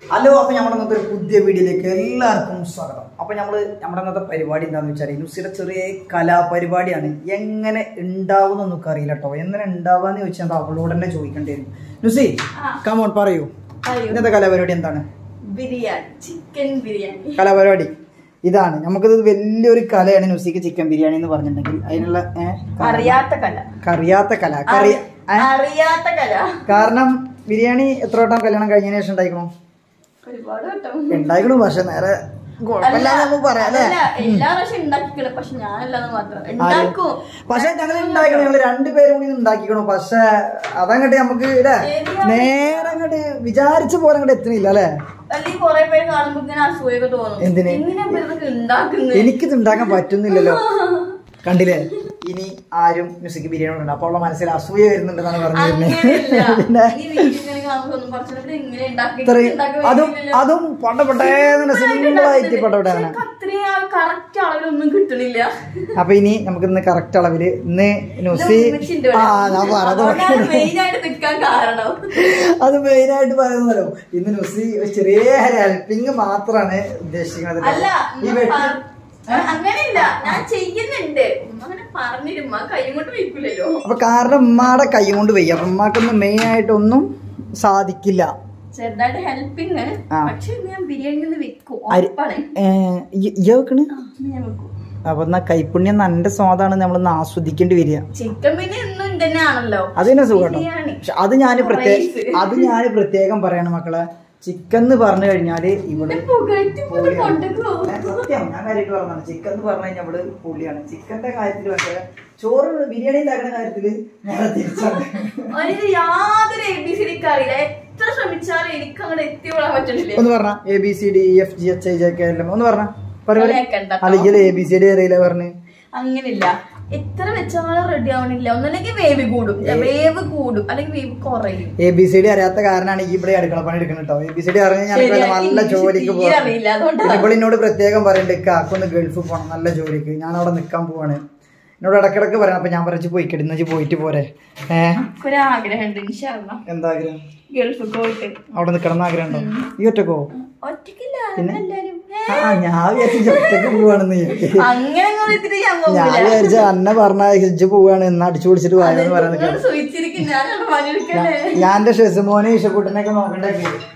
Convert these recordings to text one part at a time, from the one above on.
Hello അപ്പൊ നമ്മുടെ ഇന്നത്തെ ഒരു പുതിയ വീഡിയോയിലേക്ക് എല്ലാവർക്കും സ്വാഗതം അപ്പൊ നമ്മള് നമ്മുടെ ഇന്നത്തെ പരിപാടി എന്താന്ന് വെച്ചാൽ നുസിയുടെ ചെറിയ കലാപരിപാടിയാണ് എങ്ങനെ ഉണ്ടാവും എന്നൊക്കെ അറിയില്ല കേട്ടോ എങ്ങനെ ഉണ്ടാവാന്ന് ചോദിച്ചാൽ അവളോട് തന്നെ ചോദിക്കേണ്ടി വരും നുസി കമോൺ പറയൂ പറയൂ. ഇന്നത്തെ കലാപരിപാടി എന്താണ് ബിരിയാണി ചിക്കൻ ബിരിയാണി കലാപരിപാടി ഇതാണ് നമുക്കിത് വലിയൊരു കലയാണ് നുസിക്ക് ചിക്കൻ ബിരിയാണി എന്ന് പറഞ്ഞിട്ടുണ്ടെങ്കിൽ അതിനുള്ള ഏ, അറിയാത്ത കല കറിയാത്ത കല കറി ഏ? അറിയാത്ത കല കാരണം ബിരിയാണി എത്ര വട്ടം കല്യാണം കഴിഞ്ഞതിന് ശേഷം ഉണ്ടായിക്കണു ഒരുപാട് വട്ടം ഉണ്ടായിക്കണു പക്ഷെ നേരെ കുഴപ്പമില്ലാന്ന് നമുക്ക് പറയാം അല്ലേ അതല്ല, എല്ലാ പ്രാവശ്യം ഉണ്ടാക്കിക്കണ പക്ഷെ ഞാനല്ലാന്ന് മാത്രം ഉണ്ടാക്കും പക്ഷെ ഞങ്ങൾ ഉണ്ടാക്കണം ഞങ്ങൾ രണ്ടുപേരും കൂടി ഉണ്ടാക്കിക്കണു പക്ഷെ അതങ്ങട്ട് നമുക്ക് ഇല്ലേ നേരെ അങ്ങോട്ട് വിചാരിച്ച പോലെ അങ്ങോട്ട് എത്തണില്ല അല്ലേ അല്ലെങ്കിൽ കൊറേ പേര് കാണുമ്പോ ഇങ്ങനെ അസൂയൊക്കെ തോന്നും എന്തിന്? എങ്ങനെ ഇതൊക്കെ ഉണ്ടാക്കുന്നത് എനിക്കിത് ഉണ്ടാക്കാൻ പറ്റുന്നില്ലല്ലോ കണ്ടില്ലേ ഇനി ആരും മ്യൂസിക് ബിരിയാണി ഉണ്ട് അപ്പോൾ ഉള്ള മനസ്സിൽ അസൂയ വരുന്നുണ്ടെന്നാണ് അങ്ങനെയല്ല പറഞ്ഞിരുന്നത് പിന്നെ ഈ വീട്ടിൽ ഇങ്ങനെ കാണുമ്പോ കുറച്ചുകൂടെ ഇങ്ങനെ ഉണ്ടാക്കി ഇത്രയും ഉണ്ടാക്കി അതും വെക്കുന്നില്ലല്ലോ. അതും പണ്ടപ്പെട്ടേന്ന് സിമ്പിൾ ആയിട്ട് പണ്ടപ്പെട്ടേനെ പക്ഷെ അത്രയും ആ കറക്റ്റ് അളവിലൊന്നും കിട്ടണില്ല അപ്പൊ ഇനി നമുക്ക് ഇന്ന് കറക്റ്റ് അളവില് ഇന്ന് നുസി ഉമ്മച്ചിന്റെ ആ ഞാൻ പറഞ്ഞു മെയിൻ ആയിട്ട് നിൽക്കാൻ കാരണം അത് മെയിൻ ആയിട്ട് പറയുന്നല്ലോ ഇന്ന് നുസി ഒരു ചെറിയ ഹെൽപ്പിംഗ് മാത്രമാണ് ഉദ്ദേശിക്കുന്നത് അല്ല ഈ ഉമ്മ വെട്ടി പറ- അങ്ങനെയില്ല ഞാൻ ചെയ്യുന്നുണ്ട് ഉമ്മ അങ്ങനെ പറഞ്ഞിരുമ്മ കൈ കൊണ്ട് വയ്ക്കൂലല്ലോ അപ്പൊ കാരണം ഉമ്മാടെ കൈ കൊണ്ട് വയ്യ അപ്പൊ ഉമ്മാക്കൊന്നും മെയിൻ ആയിട്ടൊന്നും സാധിക്കില്ല ചെറുതായിട്ട് ഹെൽപ്പിങ് ആ. പക്ഷെ ഇന്ന് ഞാൻ ബിരിയാണി ഒന്ന് വെക്കും അരി- ഉറപ്പാണ് ഏഹ് ഇയ്യ് വെക്കണ് ആ, ഇന്ന് ഞാൻ വെക്കും അപ്പൊ എന്നാ കൈപ്പുണ്യം നന്റെ സ്വാദാണ് നമ്മളൊന്ന് ആസ്വദിക്കേണ്ടി വരിക ചിക്കൻ പിന്നെ എന്നും തന്നെയാണല്ലോ അത് തന്നെ സുഖട്ടോ ബിരിയാണി. പക്ഷെ അത് ഞാൻ പ്രത്യേക Rice. അത് ഞാൻ പ്രത്യേകം പറയണം മക്കളെ ചിക്കൻ എന്ന് പറഞ്ഞു കഴിഞ്ഞാല് ഇവിടെ പുകഴ്ത്തി പുക കൊണ്ടുപോ ഞാൻ സത്യം ഞാൻ കാര്യമായിട്ട് പറഞ്ഞതാണ് ചിക്കൻ എന്ന് പറഞ്ഞു കഴിഞ്ഞാൽ ഇവിടെ പുള്ളിയാണ് ചിക്കന്റെ കാര്യത്തിൽ പക്ഷേ ചോറ് ബിരിയാണി ഉണ്ടാക്കുന്ന കാര്യത്തില് നേരെ തിരിച്ചാണ് അതിന് യാതൊരു എ ബി സി ഡിക്ക് അറിയില്ല എത്ര ശ്രമിച്ചാലും എനിക്ക് അങ്ങോട്ട് എത്തിപ്പെടാൻ പറ്റുന്നില്ല ഒന്ന് പറഞ്ഞ A B C D F G H I J K എല്ലാം ഒന്ന് പറഞ്ഞ കളിയാക്കണ്ട കേട്ടോ. അല്ലെങ്കിൽ എ ബി സി ഡി അറിയില്ല പറഞ്ഞ് അങ്ങനില്ല എത്ര വെച്ചാലും റെഡി ആവണില്ല ഒന്നല്ലെങ്കിൽ വേവ് കൂടും വേവ് കൂടും അല്ലെങ്കിൽ വേവ് കുറയും എ ബി സി ഡി അറിയാത്ത കാരണമാണ് ഈ ഇവിടെ അടുക്കള പണി എടുക്കുന്നത് കേട്ടോ എ ബി സി ഡി അറിഞ്ഞാൽ ഞാൻ ശരിയാ, നല്ല ഇംഗ്ലീഷ് ജോലിക്ക് തീരെ പോകാം അറിയില്ല, അതുകൊണ്ടാ. ഇപ്പോൾ എന്നോട് പ്രത്യേകം പറയുന്നുണ്ട് കാക്കൊന്ന് ഗൾഫിൽ പോകണം നല്ല ജോലിക്ക് ഞാൻ അവിടെ നിൽക്കാൻ പോവാണ് എന്നോട് ഇടക്കിടക്ക് പറയണം അപ്പൊ ഞാൻ പറഞ്ഞു പോയി കിടന്നു പോയിട്ട് പോരെ ഏഹ് ഒരാഗ്രഹം ഉണ്ട് ഇൻഷാല്ല എന്താ ആഗ്രഹം ഗൾഫിൽ പോയിട്ട് അവിടെ നിൽക്കണം എന്ന് ആഗ്രഹം ഉണ്ടോ ഈ ഒറ്റക്കോ ഒറ്റക്കില്ല പിന്നെ? എല്ലാരും ആ ഞാൻ വിചാരിച്ചു ഒറ്റക്ക് പോവാണെന്ന് വിചാരിച്ചു. അങ്ങനെ അങ്ങ് എടുത്തിട്ട് ഞാൻ ഞാൻ പോകില്ല വിചാരിച്ച അന്ന പറഞ്ഞ ഹിജ് പോവാണ് ഇന്ന് അടിച്ചു പിടിച്ചിട്ട് പോയെന്ന് പറയാൻ നിൽക്കണം സൂചിച്ചിരിക്കും ഞാനാണ് പണിയെടുക്കല്ലേ ഞാൻ എന്റെ ഷെസുമോനെ ഇഷക്കൂട്ടനൊക്കെ നോക്കണ്ടേ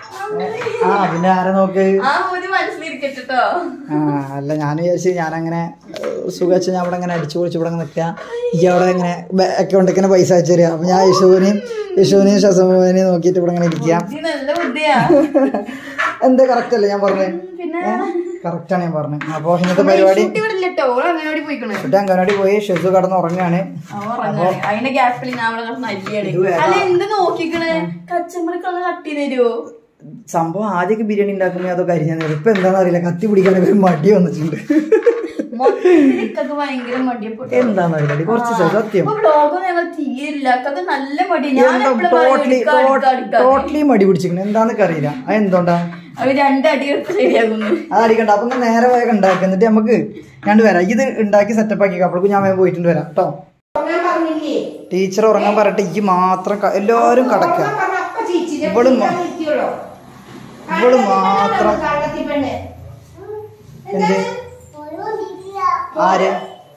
ആ പിന്നെ ആരെ നോക്ക് ആ ഒരു മനസ്സിലിരിക്കട്ടെ ട്ടോ. ആ അല്ല ഞാൻ വിചാരിച്ചു ഞാൻ അങ്ങനെ സുഖിച്ച് ഞാൻ അവിടെ അങ്ങനെ അടിച്ചു പൊളിച്ച് ഇവിടെ നിൽക്കുക ഈ അവിടെ ഇങ്ങനെ അക്കൗണ്ടിൽ ഇങ്ങനെ പൈസ അയച്ചു തരിക അപ്പൊ ഞാൻ യശുവിനെയും യശുവിനെയും ഷസമോനെയും നോക്കിയിട്ട് ഇവിടെ ഇങ്ങനെ ഇരിക്കുക ബുദ്ധി നല്ല ബുദ്ധിയാ എന്താ കറക്റ്റ് അല്ലേ ഞാൻ പറഞ്ഞത് പിന്നെ കറക്റ്റ് ആണ് ഞാൻ പറഞ്ഞത് അപ്പൊ ഇന്നത്തെ പരിപാടി കുട്ടി ഇവിടെ ഇല്ലട്ടോ ഓള് അങ്ങനെ പോയിക്കണേ എന്നിട്ട് അങ്കനവാടി പോയി ഷെസു കടന്ന് ഉറങ്ങുകയാണ് അതിന്റെ ഗ്യാപ്പിൽ ഞാൻ അവിടെ കിടന്ന് അരിയാണ് ഇത് വേഗം- അല്ല എന്ത് നോക്കിക്കണേ കച്ചമ്പറക്കൊന്ന് കട്ടി തരുവോ സംഭവം ആദ്യമൊക്കെ ബിരിയാണി ഉണ്ടാക്കുമ്പോൾ അതൊക്കെ അരിഞ്ഞാൽ ഇപ്പൊ എന്താണെന്ന് അറിയില്ല കത്തി പിടിക്കാനൊക്കെ ഒരു മടി വന്നിട്ടുണ്ട് മൊത്തത്തിൽ ഇക്കൊക്കെ ഭയങ്കര മടിയപ്പെട്ടു എന്താണെന്ന് അറിയില്ല കുറച്ച് ദിവസം സത്യം ഇപ്പൊ വ്ളോഗും ഞങ്ങൾ തീരില്ല അക്കൊക്കെ നല്ല മടി ഞാൻ എന്താ എപ്പോഴും പറയും, ടോട്ടലി എടുക്ക, എടുക്ക, എടുക്ക. ടോട്ടലി മടി പിടിച്ചിരിക്കണം എന്താന്നൊക്കെ അറിയില്ല അത് എന്തുകൊണ്ടാ അവര് രണ്ടടി എടുത്ത് ശരിയാകുന്നു അത് അടിക്കണ്ട അപ്പൊ എന്നാ നേരെ വേഗം ഉണ്ടാക്കുക എന്നിട്ട് നമുക്ക് ഞാൻ വരാം ഇത് ഉണ്ടാക്കി സെറ്റപ്പ് ആക്കി അപ്പോഴേക്കും ഞാൻ വേഗം പോയിട്ടുണ്ട് വരാം കേട്ടോ ടീച്ചർ ഉറങ്ങാൻ പറഞ്ഞിട്ട് ഈ മാത്രം ക- എല്ലാവരും കടക്കുക ഇവളും മാ- ഇവള് മാത്രം എന്ത് ആര്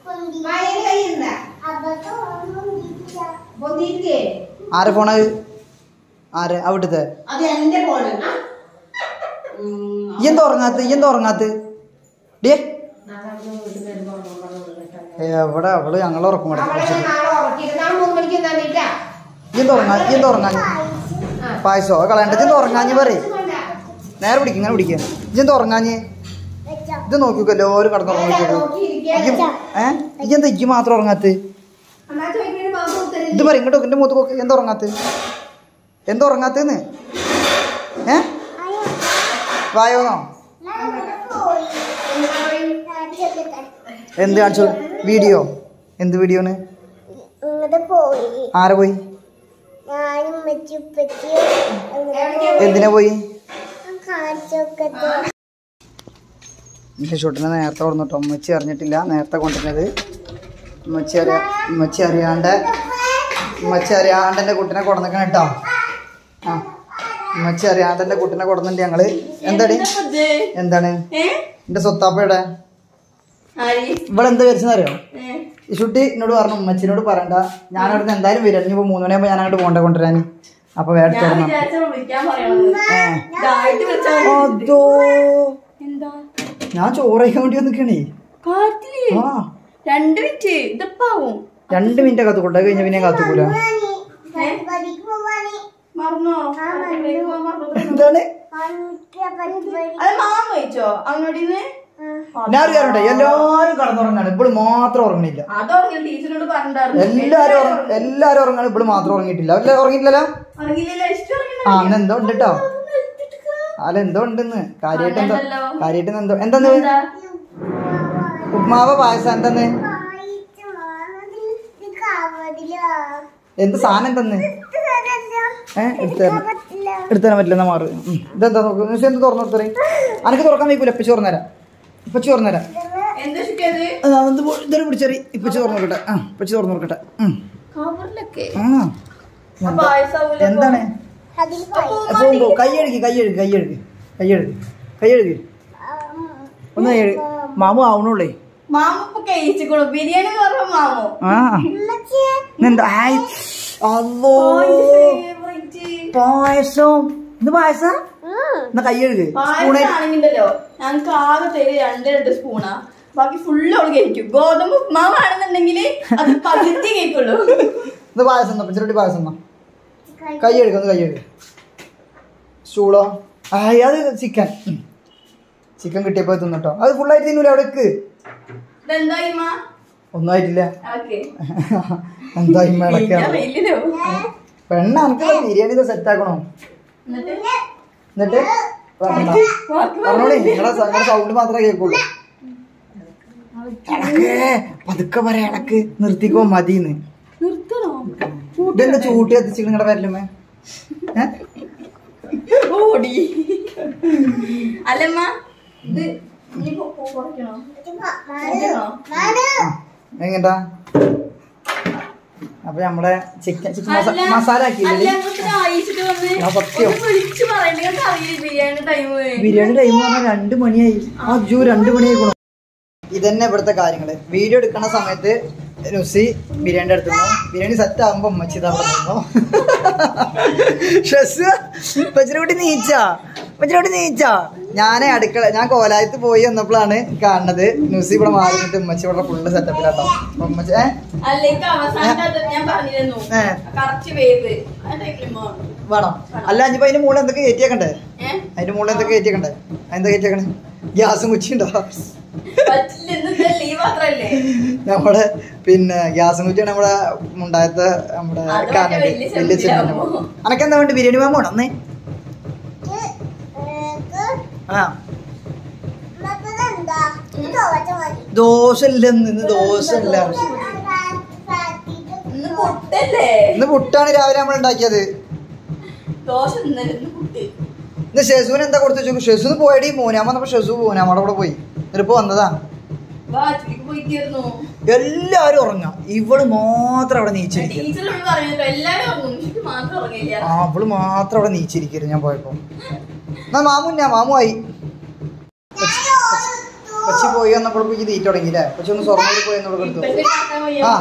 ആരെ ഫോണ് ആര് അവിടുത്തെ അത് എന്റെ ഫോണ് ഈ എന്താ ഉറങ്ങാത്ത ഈ എന്താ ഉറങ്ങാത്ത ഡേ എവിടെ അവള് ഞങ്ങൾ ഉറക്കം അവളെ കിടക്കും ഞാൻ നാളെ ഉറക്കിയിട്ട് നാളെ മൂന്ന് മണിക്ക് തന്നിട്ടാ ഈ എന്താ ഉറങ്ങാ ഈ എന്താ ഉറങ്ങാഞ്ഞ് പായസോ അത് കളയണ്ട ഈ എന്താ ഉറങ്ങാഞ്ഞ് പറയേ നേരെ പിടിക്കും ഇങ്ങനെ പിടിക്കുക ഈ എന്താ ഉറങ്ങാഞ്ഞ് ഇത് നോക്കിക്കോ എല്ലാവരും കടന്നുറങ്ങി നോക്കിയിരിക്കുക ഏ ഈ എന്താ ഇജ്ജ് മാത്രം ഉറങ്ങാത്ത അമ്മ ചോദിക്കുന്ന ബാബു ഉത്തരം ഇത് പറയും ഇങ്ങോട്ട് എന്റെ മുഖത്ത് നോക്ക് എന്താ ഉറങ്ങാത്ത എന്താ ഉറങ്ങാത്തെന്ന് ഏ വായോന്നോ എന്ത് കാണിച്ചു വീഡിയോ എന്ത് വീഡിയോന്ന് ഇങ്ങോട്ട് പോയി ആരെ പോയി ഞാനും മെച്ചുപ്പറ്റി എന്തിനാ പോയി കാണിച്ചൊക്കെ ഷൂട്ടിനെ നേരത്തെ കൊടുന്നിട്ടോ ഉമ്മച്ചി അറിഞ്ഞിട്ടില്ല നേരത്തെ കൊണ്ടുവരുന്നത് ഉമ്മച്ചി അറിയാ ഉമ്മച്ചി അറിയാണ്ട് ഉമ്മച്ചി അറിയാണ്ട് എൻ്റെ കുട്ടീനെ കൊടുന്നേക്കണം കേട്ടോ ആ ഉമ്മച്ചി അറിയാതെ എന്റെ കുട്ടിനെ കൊടുക്കുന്നുണ്ട് ഞങ്ങള് എന്താടി എന്താ ഇത്? എന്താണ് ഏ? എന്റെ സ്വത്താപ്പയുടെ ആരി? ഇവിടെ എന്താ വരച്ചെന്നറിയോ ഏ? ഇഷുട്ടി എന്നോട് പറഞ്ഞു ഉമ്മച്ചിനോട് പറയണ്ട ഞാൻ അവിടുന്ന് എന്തായാലും വരും ഇനിയിപ്പോ മൂന്ന് മണിയാകുമ്പോ ഞാൻ അങ്ങോട്ട് പോണ്ട കൊണ്ടുവരാൻ അപ്പൊ ഞാൻ വേടിച്ചോളണം വിചാരിച്ച വിളിക്കാൻ പറയണത് ഏ ഇതായിട്ട് വിളിച്ചാൽ മതി. അതോ എന്താ ഞാൻ ചോറ് കഴിക്കാൻ വേണ്ടി വന്നിക്കണേ കാറ്റില് ആ രണ്ട് മിനിറ്റ് ഇതിപ്പാവും രണ്ട് മിനിറ്റ് കാത്തുകൊണ്ടത് കഴിഞ്ഞ പിന്നെ കാത്തുക്കൂല പരിപാടിക്ക് പോവാന് മറന്നോ കാട്ടിലേക്ക് പോവാൻ മറന്നു. എന്താണ് എനിക്ക് പരിപാടി അത് മാമ കഴിച്ചോ അവനോടിന്ന് ഞാൻ ഒരു കാര്യം പറയട്ടെ, എല്ലാരും കടന്നുറങ്ങാണ് ഇപ്പോൾ മാത്രം ഉറങ്ങണില്ല അതുറങ്ങി ടീച്ചറിനോട് പറഞ്ഞിട്ടുണ്ടായിരുന്നു എല്ലാരും ഉറങ്ങ- എല്ലാരും ഉറങ്ങാണ് ഇപ്പോൾ മാത്രം ഉറങ്ങിയിട്ടില്ല അല്ല ഉറങ്ങിയിട്ടില്ലല്ലോ ഉറങ്ങിയില്ലല്ലോ ഇഷ്ടം ആ അന്ന് എന്തോ ഉണ്ട് കേട്ടോ അല്ല എന്തോ ഉണ്ടെന്ന് കാര്യമായിട്ട് എന്തോ ഉണ്ടല്ലോ. കാര്യമായിട്ട് എന്തോ എന്താന്ന് എന്താ ഉപ്മാവ് പായസം എന്തെന്ന് വായിച്ച് വാങ്ങതിൽ ഇത് കാവതിലോ എന്ത് സാധനം എന്തെന്ന് ഇത് തരല്ലോ. ഏഹ് എടുത്തു തരണം പറ്റില്ല എടുത്തു തരാൻ പറ്റില്ല എന്നാ മാറ് ഉം. ഇതെന്താ നോക്ക് നിമിഷം എന്ത് തുറന്നു കൊടുത്തേ അനക്ക് തുറക്കാൻ വയ്ക്കൂല ഇപ്പൊ ചോർന്നു തരാം ഇപ്പൊ ചോർന്നു തരാം എന്താ ചുറ്റിയത് ആ, ഇത് പോ- ഇതൊരു പിടിച്ചറി ഇപ്പൊ ചോർന്നു നോക്കട്ടെ ആ ഇപ്പൊ ചോർന്നു നോക്കട്ടെ ഉം. കവറിലൊക്കെ ആ ആ പായസാവൂല എന്താണ് അതിൽ പോയി അപ്പൊ പോ, കൈ കഴുകി കൈ കഴുകി കൈ കഴുകി കൈ കഴുകി കൈ കഴുകി ഒന്ന് കൈ കഴുകി മാമു ആവണുള്ളേ മാമ ഇപ്പൊ കഴിച്ചിക്കോളൂ ബിരിയാണി എന്ന് പറഞ്ഞ മാമോ ആ എന്താ ഹായ് അല്ലോ ഫേവറേറ്റ് പായസം ഇത് പായസം എന്നാ കൈ കഴുകി സ്പൂണേ പായസാണെങ്കിലോ ഞങ്ങൾക്ക് ആകെ തരും രണ്ട് രണ്ട് സ്പൂണാ ബാക്കി ഫുള്ള് അവള് കഴിക്കും ഗോതമ്പ് ഉപ്മാവാണെന്നുണ്ടെങ്കിൽ അത് പകുതി കഴിക്കുള്ളൂ ഇത് പായസം എന്നാ പച്ചരട്ടി പായസം എന്നാ കൈ കഴുകി ഒന്ന് കൈ കഴുകി സ്റ്റൂളോ ആ അത് ചിക്കൻ ചിക്കൻ കിട്ടിയപ്പോ തിന്നട്ടോ അത് ഫുള്ളായിട്ട് തിന്നൂല അവിടേക്ക് ഇതെന്താ ഇമ്മ ഒന്നും ആയിട്ടില്ല ഓക്കെ എന്താ ഇമ്മ ഇളക്കാണ് ഇല്ലല്ലോ പെണ്ണ എനിക്ക് ബിരിയാണി സെറ്റ് ആക്കണോ എന്നിട്ട് എന്നിട്ട് പറഞ്ഞോ. പറഞ്ഞോളി നിങ്ങളെ നിങ്ങളുടെ സൗണ്ട് മാത്രമേ കേൾക്കുള്ളൂ ഇളക്ക് പതുക്കെ പറയാ ഇളക്ക് നിർത്തിക്കോ മതിന്ന് നിർത്തണോ ഇതെന്താ ചൂട്ടി എത്തിച്ച് നിങ്ങളുടെ വരലുമേ ഓടി അല്ലമ്മ ഇത് ഇനി കൊ- കൊ- കുറയ്ക്കണോ കുറയ്ക്കണോ? എങ്ങട്ടാ അപ്പൊ നമ്മളെ ചിക്കൻ ചിക്കൻ മസാ- അല്ല, മസാല അല്ല, ആക്കിയില്ലേ അങ്ങോട്ട് അയച്ചിട്ട് വന്ന് ഞാൻ സത്യം. ഒന്ന് വിളിച്ച് പറയണ്ട നിങ്ങൾക്ക് അറിയില്ല ബിരിയാണി ടൈം ബിരിയാണി ടൈം പറഞ്ഞാൽ രണ്ട് മണിയായി അജു രണ്ട് മണിയായിക്കണു ഇതന്നെ ഇവിടുത്തെ കാര്യങ്ങള് വീഡിയോ എടുക്കണ സമയത്ത് നുസി ബിരിയാണി എടുത്തിരുന്നു ബിരിയാണി സെറ്റ് ആകുമ്പോ ഉമ്മച്ചി ഇതാ പറഞ്ഞു പച്ചിരക്കുട്ടി നീച്ച പച്ചിരക്കുട്ടി നീച്ച ഞാൻ അടുക്കള ഞാൻ കോലായത്ത് പോയി വന്നപ്പോഴാണ് കാണുന്നത് നുസി ഇവിടെ മാറിയിട്ട് ഉമ്മച്ചി ഇവിടെ ഫുള്ള് സെറ്റപ്പിലാട്ടോ അപ്പൊ ഉമ്മച്ചി ഏ അല്ലെങ്കിൽ അവസാനത്തെ ഞാൻ പറഞ്ഞിരുന്നു ഏ. കറക്റ്റ് വേവ് ആ ടൈമിൽ വേണം അല്ല അഞ്ചിപ്പോ അതിന്റെ മുകളിൽ എന്തൊക്കെ കയറ്റിയേക്കണ്ടേ ഏഹ് അതിന്റെ മുകളിൽ എന്തൊക്കെ കയറ്റിയേക്കണ്ടേ എന്താ കയറ്റിയേക്കണേ ഗ്യാസും കുച്ചിയുണ്ടോ പറ്റില്ല ഇന്നല്ലേ ഈ മാത്രല്ലേ നമ്മുടെ പിന്നെ ഗ്യാസും കുറ്റിയാണ് നമ്മുടെ ഉണ്ടായത്തെ നമ്മുടെ അത് കാനഡ മറ്റേ വലിയ വലിയ ചെറുപ്പം ചെറുതിലാവുമ്പോ. അനക്കെന്താ വേണ്ടി ബിരിയാണി മാമ വേണം ഒന്നേ ആ എന്താ തോറ്റ മതി ദോശ ഇല്ല ഇന്ന് ഇന്ന് ദോശ ഇല്ല ഇന്ന് പുട്ടല്ലേ ഇന്ന് പുട്ടാണ് രാവിലെ നമ്മൾ ഉണ്ടാക്കിയത് ദോശ ഇന്നലെ ഇന്ന് പുട്ട് ഇന്ന് ഷെസുവിന് എന്താ കൊടുത്തു വെച്ചു ഷെസുന്ന് പോയടി മൂന്നാമ വന്നപ്പോ ഷെസു മൂന്നാമയുടെ കൂടെ പോയി എന്നിട്ടിപ്പോ വന്നതാ ബാറ്റിലേക്ക് പോയിക്കായിരുന്നു എല്ലാരും ഉറങ്ങാം ഇവള് മാത്രം അവിടെ നീച്ചിരിക്കും ടീച്ചറോട് പറഞ്ഞല്ലോ എല്ലാരും ഉറങ്ങും എനിക്ക് മാത്രം ഉറങ്ങില്ല ആ അവള് മാത്രം അവിടെ നീച്ചിരിക്കരുത് ഞാൻ പോയപ്പോ എന്നാ മാമു ഞാൻ മാമു ആയി കൊച്ചി പോയി വന്നപ്പോഴേക്കും ഈ തീറ്റ തുടങ്ങിയില്ലേ കൊച്ചി ഒന്ന് സ്വർണ്ണൂർ പോയി എന്നോട് എടുത്തു ഇപ്പൊ ഇവര് ആക്കാൻ വയ്യ. ആ.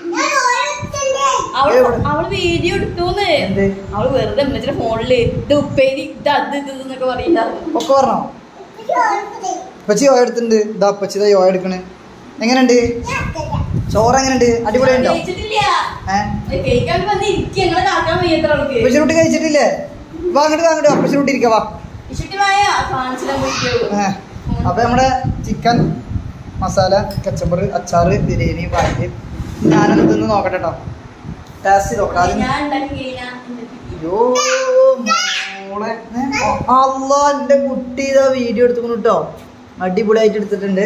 അവള് എവിടെ? അവള് വീഡിയോ എടുത്തൂന്ന് എന്ത് അവള് വെറുതെ അമ്മച്ചിന്റെ ഫോണില് ഇത് ഉപ്പേരി ഇത് അത് ഇത് എന്നൊക്കെ പറയുന്നുണ്ടായിരുന്നു ഒക്കെ പറഞ്ഞോ പച്ചി യോയ എടുത്തിട്ടുണ്ട് ഇതാ പച്ചി ഇതാ യോയ എടുക്കണ് എങ്ങനെയുണ്ട് ചോറ് എങ്ങനെയുണ്ട് അടിപൊളിയുണ്ടോ കഴിച്ചിട്ടില്ല ഏഹ് കേൾക്കാൻ വന്ന് ഇരിക്കുക ഞങ്ങളെ കാക്കാൻ വയ്യത്ര അവൾക്ക് പച്ചിനുട്ടി കഴിച്ചിട്ടില്ലേ വാ അങ്ങോട്ട് വാ അങ്ങോട്ട് പച്ചിനുട്ടി ഇരിക്ക വാ ഇഷ്ടമായ കാണിച്ചിടാൻ പറ്റുമോ ഏഹ് അപ്പൊ നമ്മുടെ ചിക്കൻ മസാല കച്ചമ്പറ് അച്ചാറ് ബിരിയാണി പായ് ഞാനൊന്ന് തിന്ന് നോക്കട്ടെ കേട്ടോ ടേസ്റ്റ് ചെയ്ത് നോക്കാം ആദ്യം ഞാൻ ഉണ്ടാക്കി കഴിഞ്ഞാൽ അയ്യോ മോളെ അല്ല എന്റെ കുട്ടി ഇതാ വീഡിയോ എടുത്തുക്കുന്നു കേട്ടോ അടിപൊളിയായിട്ട് എടുത്തിട്ടുണ്ട്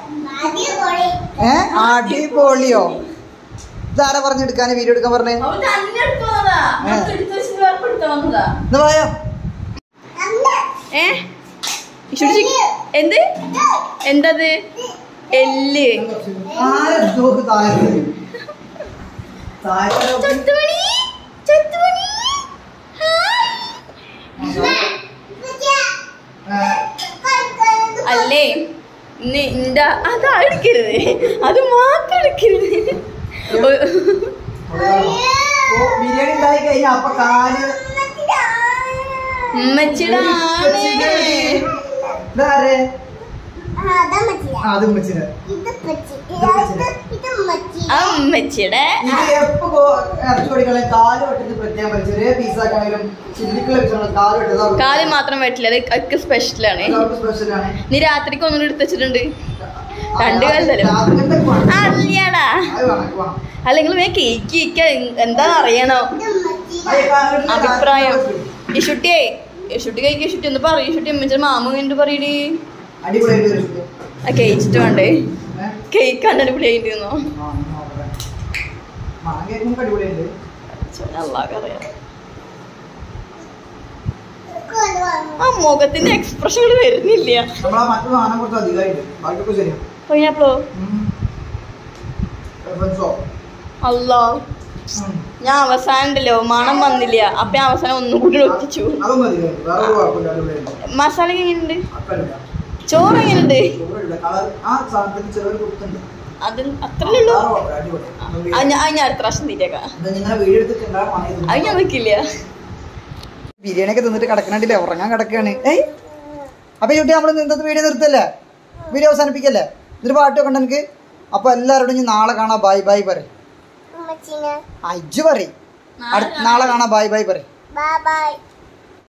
ഏ അടിപൊളിയോ ഇതാരാ പറഞ്ഞെടുക്കാൻ വീഡിയോ എടുക്കാൻ പറഞ്ഞേ അവൾ തന്നെ എടുത്തു വന്നതാ ഏ. നമുക്ക് എടുത്ത് വെച്ചിട്ട് വേറെ എടുത്തു വന്നതാ എന്നാ പോയോ ഏ ഇഷുടി എന്ത് എന്തത് എല്ല് ആരെ നോക്ക് താഴെ താഴെ നോക്ക്. ചത്തുമണി ചത്തുമണി ഹായ് അല്ലേ ഇന്ന് ഇന്റെ അതാ എടുക്കരുത് അത് മാത്രം എടുക്കരുത് ഒ- ഓ ബിരിയാണി ഉണ്ടായി കഴിഞ്ഞാ അപ്പൊ കാല് ഉമ്മച്ചിയുടെ ആണ് ഇതാരെ അതാ മച്ചിയ ആ, അത് ഉമ്മച്ചിനെ ഇത് പച്ചി ഇത് പച്ചില. ഇത് മച്ചി ആ ഉമ്മച്ചിയുടെ ഇത് എപ്പോ ഗോ- ഇറച്ചി കൊടുക്കളെ കാല് വെട്ടിട്ട് പ്രത്യേകം പറയും ചെറിയ പീസാക്കാണെങ്കിലും ചില്ലിക്കുള്ള പീസാണ് കാല് വെട്ടത് കാല് മാത്രം പറ്റില്ല അത് ഒക്കെ സ്പെഷ്യലാണ് സ്പെഷ്യലാണ് നീ രാത്രിക്ക് ഒന്നും എടുത്ത് വെച്ചിട്ടുണ്ട് രണ്ട് കാലല്ലേ രാത്രിയിലത്തെ വേണം. അല്ലടാ അത് വേണം, അത് വേണം. അല്ലെങ്കിൽ വേ കേക്ക് കേക്ക് എന്താന്ന് അറിയണോ ഇത് മച്ചി അത് കാലിട്ട് അഭിപ്രായം രാത്രി ഈ ഷുട്ടിയേ ഈ ഷുട്ടി കഴിക്കുക ഷുട്ടി ഒന്ന് പറയും ഷുട്ടി അമ്മച്ച മാമ എന്ത് പറയടി അടിപൊളിയായിട്ട് ഒരു ഷൂട്ട്. ആ കേച്ചിട്ട് വേണ്ടേ ഏ? കേക്ക് ആണ് അടിപൊളിയായിട്ടിരുന്നോ ആ, ഒന്ന് നോക്കട്ടെ. മാങ്ങ കേൾക്കുമ്പോൾ അടിപൊളിയുണ്ട് അല്ലാക്കറിയാം കൊണ്ടുവന്നു ആ മുഖത്തിന്റെ എക്സ്പ്രഷനുകൾ വരുന്നില്ല നമ്മളാ മറ്റു സാധനം കുറച്ച് അധികമായിട്ട് ബാക്കിയൊക്കെ ശരിയാണ് പൈനാപ്പിളോ ഉം. ഫ്രണ്ട്സോ? അല്ലോ ഉം. ഞാൻ അവസാനം ഉണ്ടല്ലോ മണം വന്നില്ല അപ്പൊ ഞാൻ അവസാനം ഒന്നും കൂടി ഒറ്റിച്ചു അതൊന്നും അധികമായിട്ട് വേറെ ഒരു കുഴപ്പമില്ല അടിപൊളിയായിട്ട് മസാല എങ്ങനെയുണ്ട് അപ്പല്ല ചോറ് എങ്ങനെയുണ്ട് ചോറില്ല കളർ ആ സാധനത്തിന് ചെറിയൊരു കുത്തുണ്ട് അതിൽ അത്രേ ഉള്ളൂ വേറെ കുഴപ്പമില്ല, അടിപൊളി ആ, ഞാൻ ആ, ഞാൻ അടുത്ത പ്രാവശ്യം തീറ്റേക്കാം ഇത് നിങ്ങളെ വീഡിയോ എടുത്തിട്ടുണ്ടാകും അത് ഞാൻ നിൽക്കില്ല ബിരിയാണി ഒക്കെ തിന്നിട്ട് കിടക്കണില്ലേ ഉറങ്ങാൻ കിടക്കുകയാണ് ഏയ് അപ്പൊ ചുട്ടി നമ്മൾ ഇന്നത്തെ വീഡിയോ നിർത്തല്ലേ വീഡിയോ അവസാനിപ്പിക്കല്ലേ ഇതിന് പാട്ടൊക്കെ ഉണ്ട് എനിക്ക് അപ്പൊ എല്ലാവരോടും ഇനി നാളെ കാണാം ബൈ ബൈ പറയും മച്ചിനെ അജ്ജ് പറയും നാളെ കാണാം ബൈ ബൈ പറയും ബൈ ബൈ